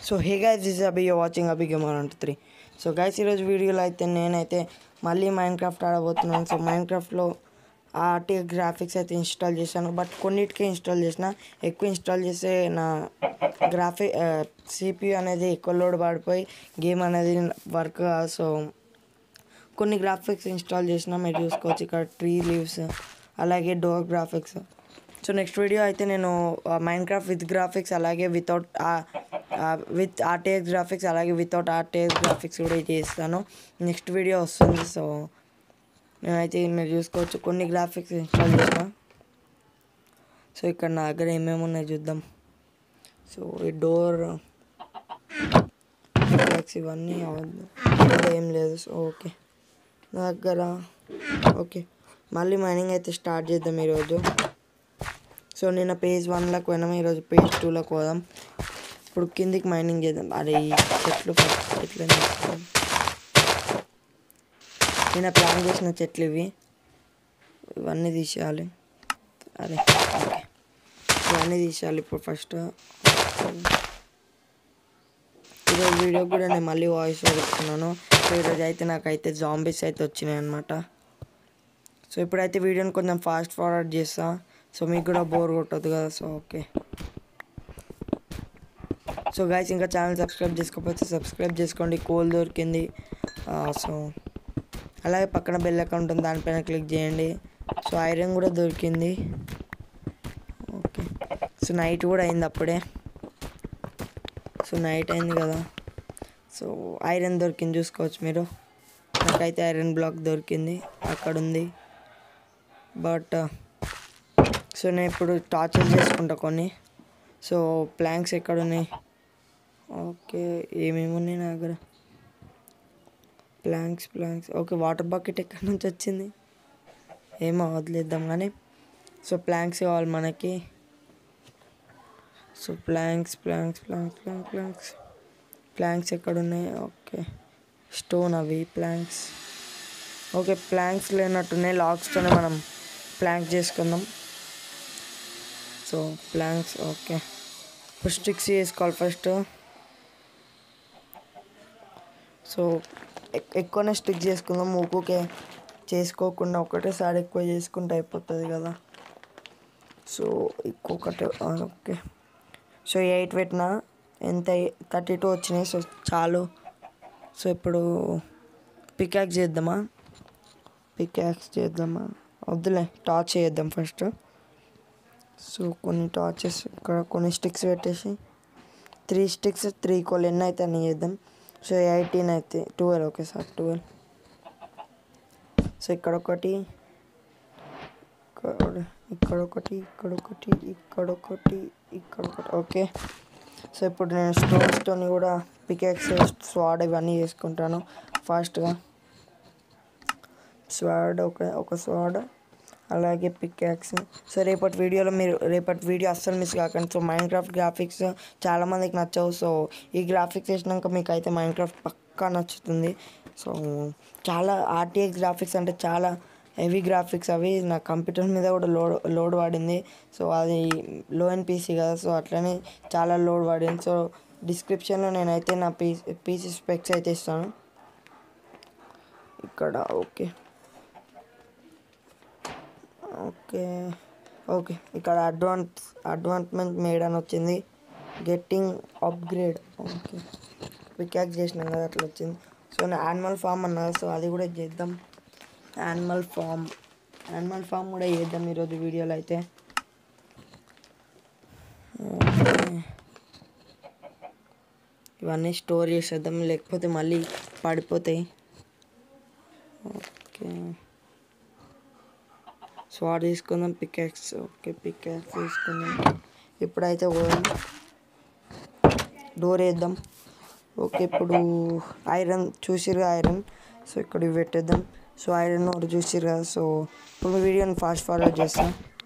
So hey guys this Abhi you watching Abhi gamer అంటూ three so guys ఈరోజు వీడియోలో అయితే నేనైతే మళ్ళీ మైండ్ క్రాఫ్ట్ ఆడబోతున్నాను సో మైండ్ క్రాఫ్ట్లో ఆర్టీ గ్రాఫిక్స్ అయితే ఇన్స్టాల్ చేశాను బట్ కొన్నిటికే ఇన్స్టాల్ చేసిన ఎక్కువ ఇన్స్టాల్ చేస్తే నా గ్రాఫిక్ సిపియు అనేది ఎక్కువ లోడ్ పడిపోయి గేమ్ అనేది వర్క్ కాదు సో కొన్ని గ్రాఫిక్స్ ఇన్స్టాల్ చేసిన మీరు చూసుకోవచ్చు ఇక్కడ ట్రీ లీవ్స్ అలాగే door graphics so next video అయితే నేను మైండ్ క్రాఫ్ట్ విత్ గ్రాఫిక్స్ అలాగే వితౌట్ విత్ ఆర్టీఎక్స్ గ్రాఫిక్స్ అలాగే వితౌట్ ఆర్టీఎక్స్ గ్రాఫిక్స్ కూడా చేస్తాను నెక్స్ట్ వీడియో వస్తుంది సో నేనైతే మీరు చూసుకోవచ్చు కొన్ని గ్రాఫిక్స్ ఇన్స్టాల్ చేసిన సో ఇక్కడ నా దగ్గర ఏమేమి ఉన్నాయి చూద్దాం సో ఈ డోర్ ఇవన్నీ అవద్దు ఇంకా ఏం లేదు సో ఓకే నా దగ్గర ఓకే మళ్ళీ మైనింగ్ అయితే స్టార్ట్ చేద్దాం ఈరోజు సో నిన్న పేజ్ వన్లోకి పోయినాము ఈరోజు పేజ్ టూలోకి పోదాం ఇప్పుడు కిందికి మైనింగ్ చేద్దాం అరే ఈ చెట్లు first ఎట్లా తీసుకోవాలి? నిన్న ప్లాన్ చేసిన చెట్లు ఇవి ఇవన్నీ తీసేయాలి అరే ఓకే ఇవన్నీ తీసేయాలి ఇప్పుడు ఫస్ట్ ఈరోజు వీడియో కూడా నేను మళ్ళీ వాయిస్ పెడుతున్నాను సో ఈరోజు అయితే నాకైతే జాంబీస్ అయితే వచ్చినాయి అనమాట సో ఇప్పుడైతే వీడియోని కొంచెం ఫాస్ట్ ఫార్వర్డ్ చేస్తా సో మీకు కూడా బోర్ కొట్టదు కదా సో ఓకే సో గాయస్ ఇంకా ఛానల్ సబ్స్క్రైబ్ చేసుకోకపోతే సబ్స్క్రైబ్ చేసుకోండి కోల్ దొరికింది ఆ, సో అలాగే పక్కన బెల్ అకౌంట్ ఉంది దానిపైన క్లిక్ చేయండి సో ఐరన్ కూడా దొరికింది ఓకే సో నైట్ కూడా అయింది అప్పుడే సో నైట్ అయింది కదా సో ఐరన్ దొరికింది చూసుకోవచ్చు మీరు నాకైతే ఐరన్ బ్లాక్ దొరికింది అక్కడ ఉంది బట్ సో నేను ఇప్పుడు టార్చర్ చేసుకుంటా కొన్ని సో ప్లాంక్స్ ఎక్కడ ఉన్నాయి ఓకే ఏమేమి ఉన్నాయి నా దగ్గర planks planks okay water bucket ఎక్కడి నుంచి వచ్చింది ఏమో వదిలేద్దాం కానీ సో ప్లాంక్స్ కావాలి మనకి so planks planks planks plank planks planks ఎక్కడ ఉన్నాయి ఓకే స్టోన్ అవి ప్లాంక్స్ ఓకే ప్లాంక్స్ లేనట్టున్నాయి లాక్స్తోనే మనం ప్లాంక్ చేసుకుందాం సో ప్లాంక్స్ ఓకే ఇప్పుడు స్టిక్స్ చేసుకోవాలి ఫస్ట్ సో ఎక్- ఎక్కువనే స్టిక్ చేసుకుందాం ఊకే చేసుకోకుండా ఒకటేసారి ఎక్కువ చేసుకుంటే అయిపోతుంది కదా సో ఇంకొకటి ఆ, ఓకే సో ఎయిట్ పెట్టిన ఎంత థర్టీ టూ వచ్చినాయి సో చాలు సో ఇప్పుడు పికాక్స్ చేద్దామా పికాక్స్ చేద్దామా వద్దులే టార్చ్ చేద్దాం ఫస్ట్ సో కొన్ని టార్చెస్ ఇక్కడ కొన్ని స్టిక్స్ పెట్టేసి త్రీ స్టిక్స్ త్రీ కోల్ ఎన్ని అయితే అన్ని చేద్దాం సో ఎయిటీన్ అయితే twelve okay sir twelve so ఇక్కడ ఒకటి ఇక్కడ ఇక్కడ ఒకటి ఇక్కడ ఒకటి ఇక్కడ ఒకటి ఇక్కడ ఒకటి ఓకే సో ఇప్పుడు నేను స్టోన్ స్టోన్ కూడా పికెక్స్ స్వాడ్ ఇవన్నీ చేసుకుంటాను ఫాస్ట్గా స్వాడ్ ఒక ఒక స్వాడ్ అలాగే పికాక్స్ సో రేపటి వీడియోలో మీరు రేపటి వీడియో అస్సలు మిస్ కాకండి సో మైండ్ క్రాఫ్ట్ గ్రాఫిక్స్ చాలామందికి నచ్చవు సో ఈ గ్రాఫిక్స్ వేసినాక మీకు అయితే మైండ్ క్రాఫ్ట్ పక్కా నచ్చుతుంది సో చాలా ఆర్టీఎక్స్ గ్రాఫిక్స్ అంటే చాలా హెవీ గ్రాఫిక్స్ అవి నా కంప్యూటర్ మీద కూడా లోడ్ లోడ్ పడింది సో అది లో ఎన్ పీసీ కదా సో అట్లనే చాలా లోడ్ పడింది సో డిస్క్రిప్షన్లో నేనైతే నా పీసీ పీసీ స్పెక్స్ అయితే ఇస్తాను ఇక్కడ ఓకే ఓకే ఓకే ఇక్కడ అడ్వాన్స్ అడ్వాన్స్మెంట్ మేడ్ అని వచ్చింది గెట్టింగ్ అప్గ్రేడ్ ఓకే పికాక్ చేసినాం కదా అట్లా వచ్చింది సో నేను యానిమల్ ఫామ్ అన్నా సో అది కూడా చేద్దాం యానిమల్ ఫామ్ యానిమల్ ఫామ్ కూడా చేద్దాం ఈరోజు వీడియోలో అయితే ఓకే. ఇవన్నీ స్టోర్ చేసేద్దాం లేకపోతే మళ్ళీ పడిపోతాయి ఓకే స్వాడ్ తీసుకుందాం పికాక్స్ ఓకే పికాక్స్ తీసుకుందాం ఇప్పుడైతే పోదాం డోర్ వేద్దాం ఓకే ఇప్పుడు ఐరన్ చూసిరు ఐరన్ సో ఇక్కడ ఇవి పెట్టేద్దాం సో ఐరన్ ఒకటి చూసిరు కదా సో ఇప్పుడు వీడియోని ఫాస్ట్ ఫార్వర్డ్ చేస్తాం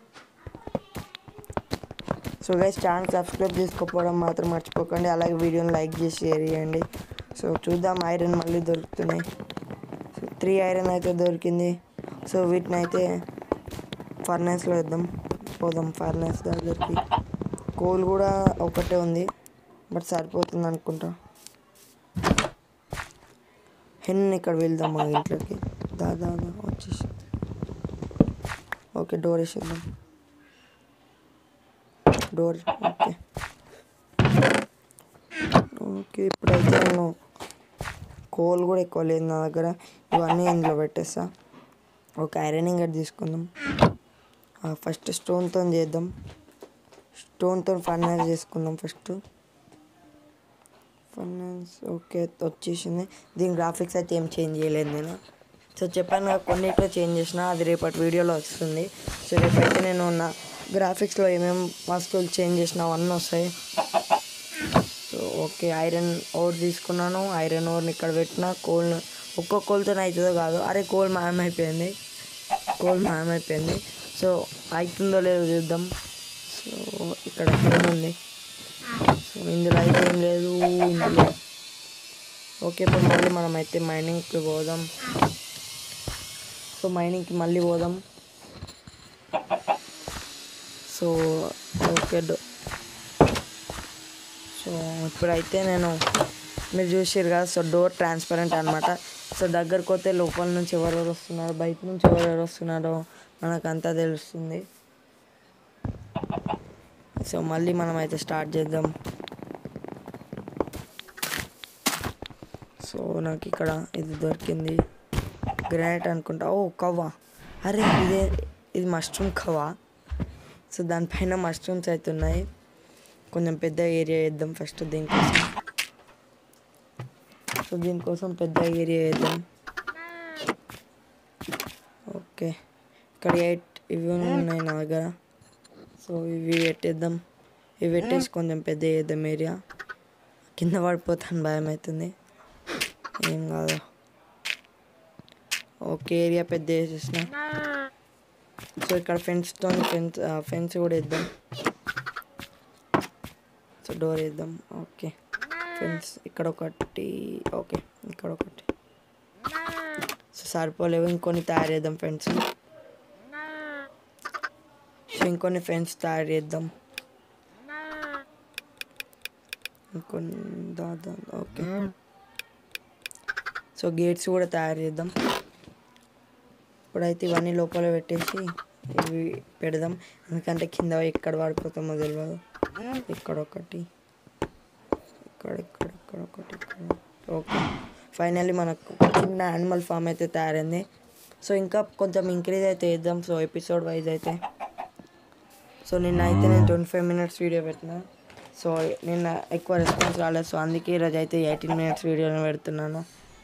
సో గైస్ ఛానల్ సబ్స్క్రైబ్ చేసుకోకపోవడం మాత్రం మర్చిపోకండి అలాగే వీడియోని లైక్ చేసి షేర్ చేయండి సో చూద్దాం ఐరన్ మళ్ళీ దొరుకుతున్నాయి సో త్రీ ఐరన్ అయితే దొరికింది సో వీటిని అయితే ఫర్నెస్లో వేద్దాం పోదాం ఫర్నెస్ దగ్గరికి కోల్ కూడా ఒకటే ఉంది బట్ సరిపోతుంది అనుకుంటా హెన్ ఇక్కడ వెళ్దాం మా ఇంట్లోకి దా దా దా వచ్చేసి ఓకే డోర్ వేసేద్దాం డోర్ ఓకే ఓకే ఇప్పుడైతే నేను కోల్ కూడా ఎక్కువ లేదు నా దగ్గర ఇవన్నీ ఇందులో పెట్టేస్తా ఒక ఐరనింగ్ గడ్ తీసుకుందాం ఫస్ట్ స్టోన్తో చేద్దాం స్టోన్తో ఫర్నైజ్ చేసుకుందాం ఫస్ట్ ఫర్నైజ్ ఓకే వచ్చేసింది దీని గ్రాఫిక్స్ అయితే ఏం చేంజ్ చేయలేదు నేను సో చెప్పాను కదా కొన్నిట్లో చేంజ్ చేసిన అది రేపటి వీడియోలో వస్తుంది సో రేపైతే నేను నా గ్రాఫిక్స్లో ఏమేమి వస్తువులు చేంజ్ చేసిన అవన్నీ వస్తాయి సో ఓకే ఐరన్ ఓర్ తీసుకున్నాను ఐరన్ ఓర్ని ఇక్కడ పెట్టిన కోల్ ఒక్క కోల్తో అవుతుందో కాదు అరే కోల్ మాయమైపోయింది కోల్ మాయమైపోయింది సో అవుతుందో లేదో చూద్దాం సో ఇక్కడ ఏముంది సో ఇందులో అయితే ఏం లేదు ఇందులో ఓకే ఇప్పుడు మళ్ళీ మనం అయితే మైనింగ్కి పోదాం సో మైనింగ్కి మళ్ళీ పోదాం సో ఓకే డో సో ఇప్పుడైతే నేను మీరు చూసారు కదా సో డోర్ ట్రాన్స్పరెంట్ అనమాట సో దగ్గరకు పోతే లోపల నుంచి ఎవరెవరు వస్తున్నారు బయట నుంచి ఎవరెవరు వస్తున్నారో మనకంతా తెలుస్తుంది సో మళ్ళీ మనం అయితే స్టార్ట్ చేద్దాం సో నాకు ఇక్కడ ఇది దొరికింది గ్రానైట్ అనుకుంటా ఓ కవ్వా అరే ఇదే ఇది మష్రూమ్ కవ్వా సో దానిపైన మష్రూమ్స్ అయితే ఉన్నాయి కొంచెం పెద్ద ఏరియా వేద్దాం ఫస్ట్ దీనికోసం సో దీనికోసం పెద్ద ఏరియా వేద్దాం ఓకే ఇక్కడ ఎయిట్ ఇవి ఉన్నాయి నా దగ్గర సో ఇవి పెట్టేద్దాం ఇవి పెట్టేసి కొంచెం పెద్ద వేద్దాం ఏరియా కింద పడిపోతాను భయం అవుతుంది ఏం కాదు ఓకే ఏరియా పెద్ద వేసేసిన సో ఇక్కడ ఫెన్స్తో ఫెన్స్ ఫెన్స్ కూడా వేద్దాం సో డోర్ వేద్దాం ఓకే ఫెన్స్ ఇక్కడ ఒకటి ఓకే ఇక్కడ ఒకటి సో సరిపోలేవు ఇంకొన్ని తయారు చేద్దాం ఫెన్స్ సో ఇంకొన్ని ఫెన్స్ తయారు చేద్దాం ఇంకొన్ని దాదా ఓకే సో గేట్స్ కూడా తయారు చేద్దాం ఇప్పుడైతే ఇవన్నీ లోపల పెట్టేసి ఇవి పెడదాం ఎందుకంటే కింద ఎక్కడ పడిపోతామో తెలియదు ఇక్కడ ఒకటి ఇక్కడ ఇక్కడ ఇక్కడ ఒకటి ఇక్కడ ఓకే ఫైనల్లీ మనకు ఒక చిన్న యానిమల్ ఫామ్ అయితే తయారైంది సో ఇంకా కొంచెం ఇంక్రీజ్ అయితే చేద్దాం సో ఎపిసోడ్ వైజ్ అయితే సో నిన్న అయితే నేను ట్వంటీ ఫైవ్ మినిట్స్ వీడియో పెట్టిన సో నిన్న ఎక్కువ రెస్పాన్స్ రాలేదు సో అందుకే ఈరోజు అయితే ఎయిటీన్ మినిట్స్ వీడియోని పెడుతున్నాను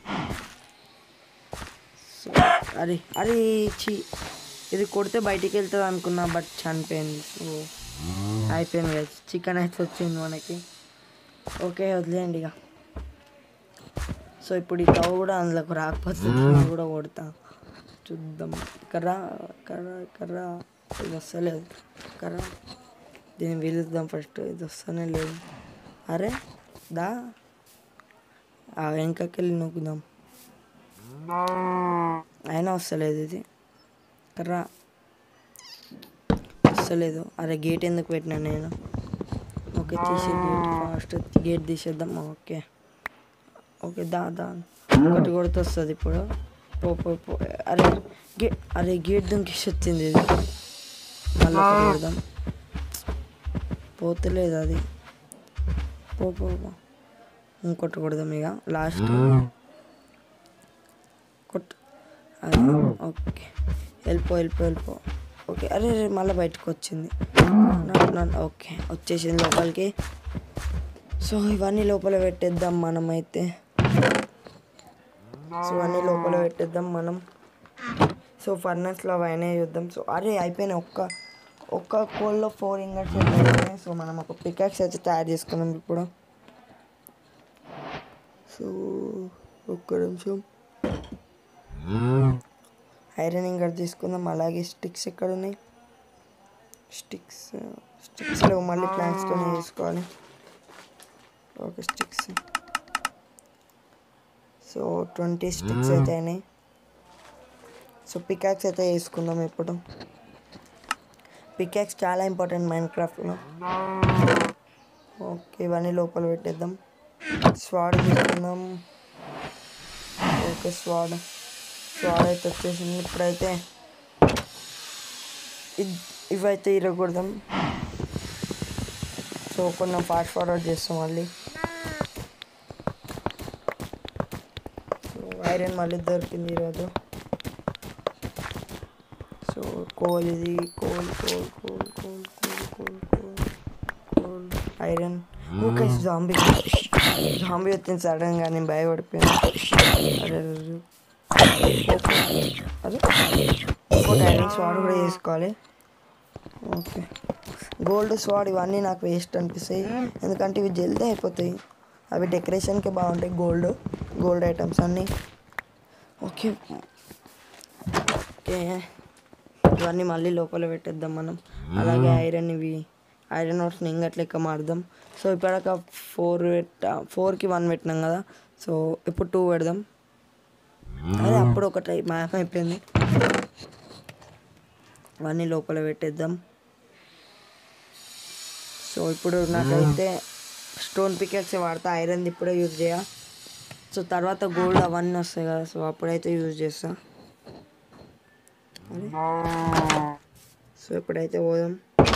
సో అరే అరే చి ఇది కొడితే బయటికి వెళ్తుంది అనుకున్నా బట్ చనిపోయింది సో అయిపోయింది కదా చికెన్ అయితే వచ్చింది మనకి ఓకే వదిలేయండి ఇక సో ఇప్పుడు ఈ కవ్వ కూడా అందులోకి రాకపోతే నేను కూడా కొడతా చూద్దాం కర్ర కర్ర కర్ర ఇది వస్తలేదు కర్ర దీన్ని పిలుద్దాం ఫస్ట్ ఇది వస్తూనే లేదు అరే దా ఆ వెనకకి వెళ్ళి నూకుదాం అయినా వస్తలేదు ఇది కర్ర వస్తలేదు అరే గేట్ ఎందుకు పెట్టినా నేను ఓకే తీసే గేట్ ఫాస్ట్ గేట్ తీసేద్దాం ఓకే ఓకే దా దా ఒకటి కొడితే వస్తుంది ఇప్పుడు పో పో పో అరే గే అరే గేట్ దుంకేసి వచ్చింది ఇది మళ్ళీ ఒకటి కొడదాం పోతలేదు అది పో పో పో ఇంకోటి కొడదాం ఇక లాస్ట్ కొట్టు అది ఓకే వెళ్ళిపో వెళ్ళిపో వెళ్ళిపో ఓకే అరే అరే మళ్ళీ బయటకు వచ్చింది నా- నా- ఓకే వచ్చేసింది లోపలికి సో ఇవన్నీ లోపల పెట్టేద్దాం మనమైతే సో ఇవన్నీ లోపల పెట్టేద్దాం మనం సో ఫర్నెస్లో అవన్నీ చూద్దాం సో అరే అయిపోయినాయి ఒక్క ఒక్క కోల్లో ఫోర్ ఇంగట్స్ అయిపోయినాయి సో మనం ఒక పికాక్స్ అయితే తయారు చేసుకున్నాం ఇప్పుడు సో ఒక్క నిమిషం ఐరన్ ఇంగట్ తీసుకుందాం అలాగే స్టిక్స్ ఎక్కడ ఉన్నాయి స్టిక్స్ స్టిక్స్లో మళ్ళీ ప్లాంట్స్తో చేసుకోవాలి okay sticks so twenty sticks అయితే అయినాయి సో పికాక్స్ అయితే వేసుకుందాం ఇప్పుడు పికాక్స్ చాలా ఇంపార్టెంట్ మైండ్ క్రాఫ్ట్లో ఓకే ఇవన్నీ లోపల పెట్టేద్దాం స్వాడ్ తీసుకుందాం ఓకే స్వాడ్ స్వాడ్ అయితే వచ్చేసింది ఇప్పుడైతే ఇద్- ఇవైతే ఇరగకూడదాం సో కొంచెం ఫాస్ట్ ఫార్వర్డ్ చేస్తాం మళ్ళీ సో ఐరన్ మళ్ళీ దొరికింది ఈరోజు సో కోల్ ఇది coal coal coal coal coal coal coal coal iron okay zombie zombie వచ్చింది సడన్గా నేను భయపడిపోయాను అరే అరే, అరే. అదే ఇంకోటి ఐరన్ స్వాడ్ కూడా చేసుకోవాలి ఓకే గోల్డ్ స్వాడ్ ఇవన్నీ నాకు వేస్ట్ అనిపిస్తాయి ఎందుకంటే ఇవి జల్దీ అయిపోతాయి అవి డెకరేషన్కి బాగుంటాయి గోల్డ్ గోల్డ్ ఐటమ్స్ అన్నీ ఓకే ఓకే ఇవన్నీ మళ్ళీ లోపల పెట్టేద్దాం మనం అలాగే ఐరన్ ఇవి ఐరన్ నోట్స్ని ఇంగట్ లెక్క మారుదాం సో ఇప్పటిక ఫోర్ పెట్ట ఫోర్కి వన్ పెట్టినాం కదా సో ఇప్పుడు టూ పెడదాం అదే అప్పుడు ఒకటి మ్యాప్ అయిపోయింది ఇవన్నీ లోపల పెట్టేద్దాం సో ఇప్పుడు నాకైతే స్టోన్ పికెక్స్ వాడతా ఐరన్ ఇప్పుడే యూజ్ చేయ సో తర్వాత గోల్డ్ అవన్నీ వస్తాయి కదా సో అప్పుడైతే యూజ్ చేస్తా అరే. సో ఇప్పుడైతే పోదాం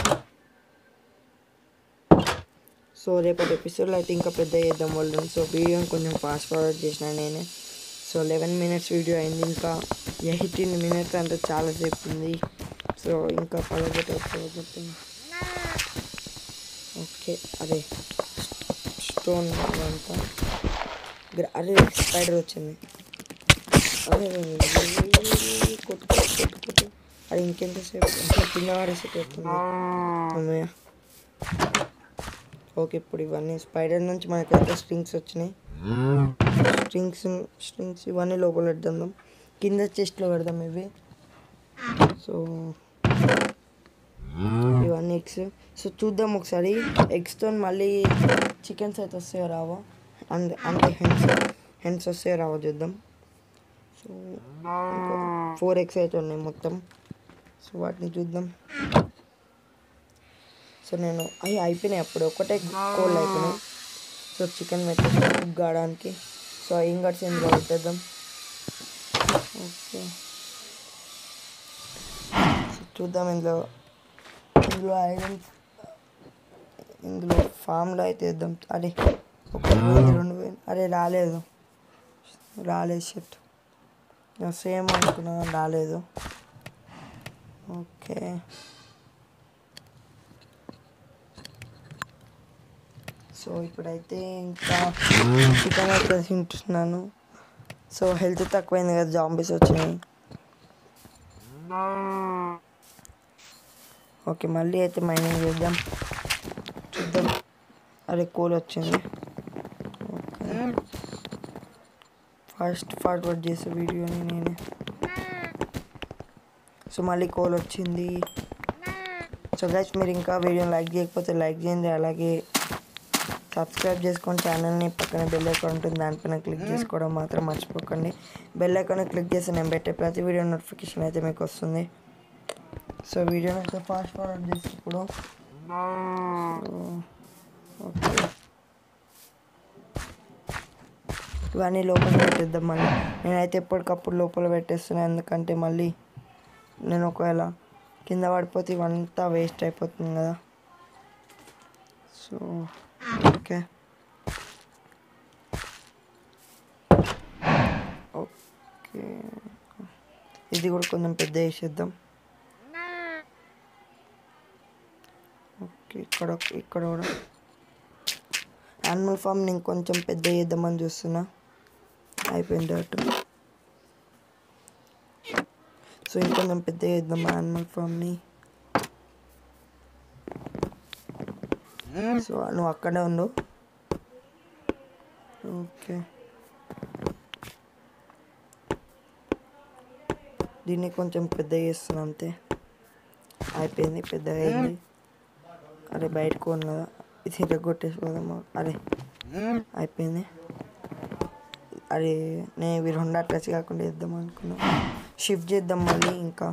సో రేపటి ఎపిసోడ్లో అయితే ఇంకా పెద్ద చేద్దాం వాళ్ళు సో వీడియోని కొంచెం ఫాస్ట్ ఫార్వర్డ్ చేసిన నేనే సో లెవెన్ మినిట్స్ వీడియో అయింది ఇంకా ఎయిటీన్ మినిట్స్ అంటే చాలా సేపు ఉంది సో ఇంకా పదకొండు పదకొండు ఓకే అదే స్టోన్ అంతా గ్ర- అరే స్పైడర్ వచ్చింది అరే కొట్టు కొట్టు కొట్టు కొట్టు అది ఇంకెంతసేపు ఇంకా కింద పడేసేపు అవుతుంది అమ్మయ్య ఓకే ఇప్పుడు ఇవన్నీ స్పైడర్ నుంచి మనకైతే స్ట్రింగ్స్ వచ్చినాయి స్ట్రింగ్స్ స్ట్రింగ్స్ ఇవన్నీ లోపల పెడదాం కింద చెస్ట్లో పెడదాం ఇవి సో ఇవన్నీ ఎగ్స్ సో చూద్దాం ఒకసారి ఎగ్స్తో మళ్ళీ చికెన్స్ అయితే వస్తాయో రావో అండ్ అంటే హెన్స్ హెన్స్ వస్తాయో రావో చూద్దాం సో ఫోర్ ఎగ్స్ అయితే ఉన్నాయి మొత్తం సో వాటిని చూద్దాం సో నేను అవి అయిపోయినాయి అప్పుడు ఒకటే కోళ్ళు అయిపోయినాయి సో చికెన్ పెట్టేసి కుక్ కావడానికి సో ఇంగట్స్ ఇందులో పెట్టేద్దాం ఓకే సో చూద్దాం ఇందులో ఇందులో ఐరన్ ఇందులో ఫామ్లో అయితే వేద్దాం అరే ఒక పోయింది, రెండు పోయింది అరే రాలేదు రాలేదు షర్ట్ సేమ్ అనుకున్నా రాలేదు ఓకే సో ఇప్పుడైతే ఇంకా చికెన్ అయితే తింటున్నాను సో హెల్త్ తక్కువైంది కదా జాంబీస్ వచ్చినాయి ఓకే మళ్ళీ అయితే మైనింగ్ చేద్దాం చూద్దాం అరే కోల్ వచ్చింది ఓకే ఫస్ట్ ఫార్వర్డ్ చేసే వీడియోని నేనే సో మళ్ళీ కోల్ వచ్చింది సో గైస్ మీరు ఇంకా వీడియోని లైక్ చేయకపోతే లైక్ చేయండి అలాగే సబ్స్క్రైబ్ చేసుకొని ఛానల్ని పక్కన బెల్ ఐకాన్ ఉంటుంది దానిపైన క్లిక్ చేసుకోవడం మాత్రం మర్చిపోకండి బెల్ ఐకాన్ క్లిక్ చేసి నేను పెట్టే ప్రతి వీడియో నోటిఫికేషన్ అయితే మీకు వస్తుంది సో వీడియోని అయితే ఫాస్ట్ ఫార్వర్డ్ చేసి ఇప్పుడు ఓకే ఇవన్నీ లోపల పెట్టేద్దాం మళ్ళీ నేనైతే ఎప్పటికప్పుడు లోపల పెట్టేస్తున్నాను ఎందుకంటే మళ్ళీ నేను ఒకవేళ కింద పడిపోతే ఇవంతా వేస్ట్ అయిపోతుంది కదా సో ఓకే ఓకే ఇది కూడా కొంచెం పెద్ద వేసేద్దాం ఓకే ఇక్కడ ఒక- ఇక్కడ కూడా యానిమల్ ఫామ్ నేను కొంచెం పెద్ద చేద్దామని చూస్తున్నా అయిపోయింది అటు సో ఇంకొంచెం పెద్ద చేద్దాం యానిమల్ ఫామ్ని సో నువ్వు అక్కడే ఉండు ఓకే దీన్ని కొంచెం పెద్ద చేస్తున్నా అంతే అయిపోయింది పెద్దగా అయింది అరే బయటకు ఉంది కదా ఇది ఇరగొట్టేసిపోదాము అరే అయిపోయింది అరే నేను ఇవి రెండు అట్లచి కాకుండా వేద్దాం అనుకున్నా షిఫ్ట్ చేద్దాం మళ్ళీ ఇంకా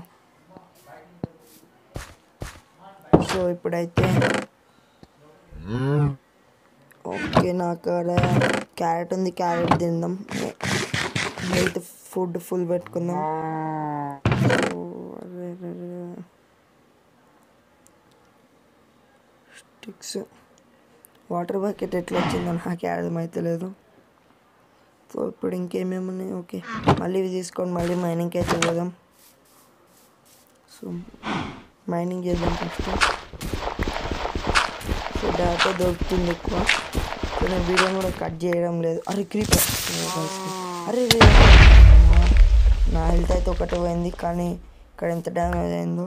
సో ఇప్పుడైతే ఓకే నాకు అక్కడ క్యారెట్ ఉంది క్యారెట్ తిందాం హెల్త్ ఫుడ్ ఫుల్ పెట్టుకుందాం ఓ, అరే, అరే, అరే. స్టిక్స్ వాటర్ బకెట్ ఎట్లా వచ్చిందో నాకే అర్థమైతే లేదు సో ఇప్పుడు ఇంకేమేమి ఉన్నాయి ఓకే మళ్ళీ ఇవి తీసుకొని మళ్ళీ మైనింగ్కి అయితే పోదాం సో మైనింగ్ చేద్దాం ఫస్ట్ సో డేటా దొరుకుతుంది ఎక్కువ సో నేను వీడియోని కూడా కట్ చేయడం లేదు అరే క్రీపర్ అరే రే. నా హెల్త్ అయితే ఒకటే పోయింది కానీ ఇక్కడ ఎంత డ్యామేజ్ అయిందో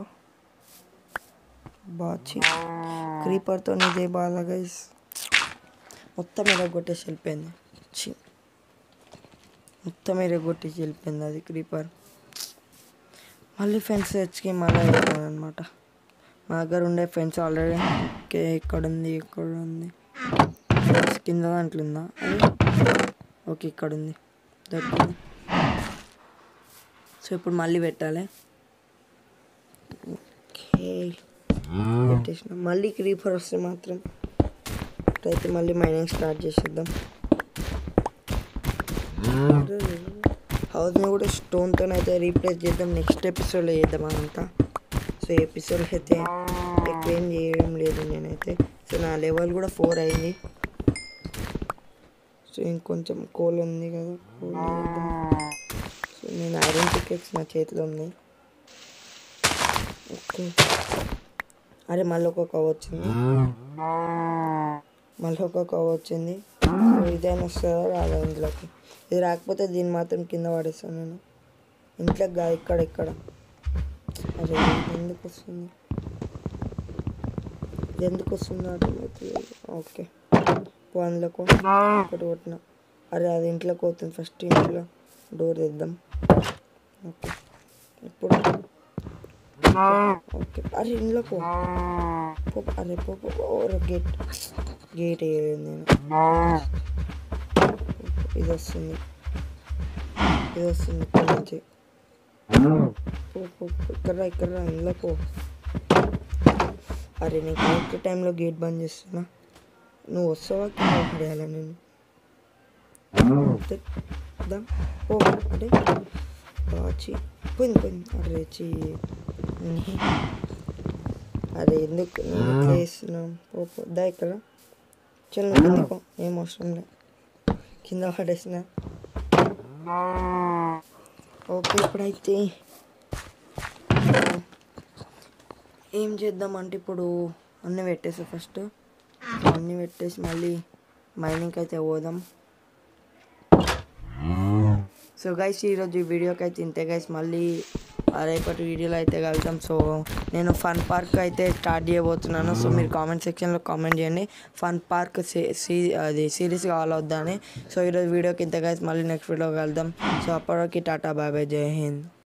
బాచి క్రీపర్తో ఇదే బాగా గైస్ మొత్తం ఎరగొట్టేసి వెళ్ళిపోయింది ఛీ. మొత్తం ఎరగొట్టేసి వెళ్ళిపోయింది అది క్రీపర్ మళ్ళీ ఫెన్స్ తెచ్చి మళ్ళీ వెళ్ళాను అనమాట మా దగ్గర ఉండే ఫెన్స్ ఆల్రెడీ ఓకే ఇక్కడ ఉంది ఇక్కడ ఉంది ఫెన్స్ కింద దాంట్లో ఉందా అది ఓకే ఇక్కడ ఉంది దొరికింది సో ఇప్పుడు మళ్ళీ పెట్టాలి ఓకే పెట్టేసిన మళ్ళీ క్రీపర్ వస్తే మాత్రం అయితే మళ్ళీ మైనింగ్ స్టార్ట్ చేసేద్దాం హౌస్ని కూడా స్టోన్తో అయితే రీప్లేస్ చేద్దాం నెక్స్ట్ ఎపిసోడ్లో చేద్దాం అదంతా సో ఎపిసోడ్ అయితే ఎక్కువ ఏం చేయడం లేదు నేనైతే సో నా లెవెల్ కూడా ఫోర్ అయింది సో ఇంకొంచెం కోల్ ఉంది కదా కోల్ చేద్దాం సో నేను ఐరన్ పికెక్స్ నా చేతిలో ఉంది ఓకే అరే మళ్ళీ ఒక కవ్ వచ్చింది మళ్ళీ ఒక కవ్ వచ్చింది సో ఇదైనా వస్తుందా రాదా ఇంట్లోకి ఇది రాకపోతే దీన్ని మాత్రం కింద పడేస్తాను నేను ఇంట్లోకి కాదు ఇక్కడ ఇక్కడ అరే ఇది ఎందుకు వస్తుంది ఇది ఎందుకు వస్తుంది అర్థమవుతలేదు ఓకే పో అందులోకి ఒకటి కొట్టిన అరే అది ఇంట్లోకి పోతుంది ఫస్ట్ ఇంట్లో డోర్ తెద్దాం ఓకే ఇప్పుడు ఓకే అరే ఇంట్లో పో పో అరే పో పో పో. ఓ గేట్ గేట్ వేయలేదు నేను ఇది వస్తుంది ఇది వస్తుంది ఇక్కడ నుంచి పో పో పో. ఇక్కడ రా, ఇక్కడ రా, ఇంట్లో పో అరే నేను కరెక్ట్ టైంలో గేట్ బంద్ చేస్తున్నా నువ్వు వస్తావా కింద పడేయాలా నేను తే- దా పో అంటే బాచి పోయింది పోయింది అరే చీ నీ- అరే ఎందుకు నేను ఇట్లా చేస్తున్నావు పో పో దా ఇక్కడ చల్ నువ్వు కింద పో ఏం అవసరం లేదు కింద పడేసిన ఓకే ఇప్పుడైతే ఏం చేద్దామంటే ఇప్పుడు అన్నీ పెట్టేసి ఫస్ట్ అన్నీ పెట్టేసి మళ్ళీ మైనింగ్కి అయితే పోదాం సో గైస్ ఈరోజు ఈ వీడియోకి అయితే ఇంతే గైస్ మళ్ళీ రేపటి వీడియోలో అయితే కలుద్దాం సో నేను ఫన్ పార్క్ అయితే స్టార్ట్ చేయబోతున్నాను సో మీరు కామెంట్ సెక్షన్లో కామెంట్ చేయండి ఫన్ పార్క్ సీ అది సిరీస్ కావాలొద్దా అని సో ఈరోజు వీడియోకి ఇంతే గైస్ మళ్ళీ నెక్స్ట్ వీడియో కలుద్దాం సో అప్పటికి టాటా బాయ్ బాయ్ జై హింద్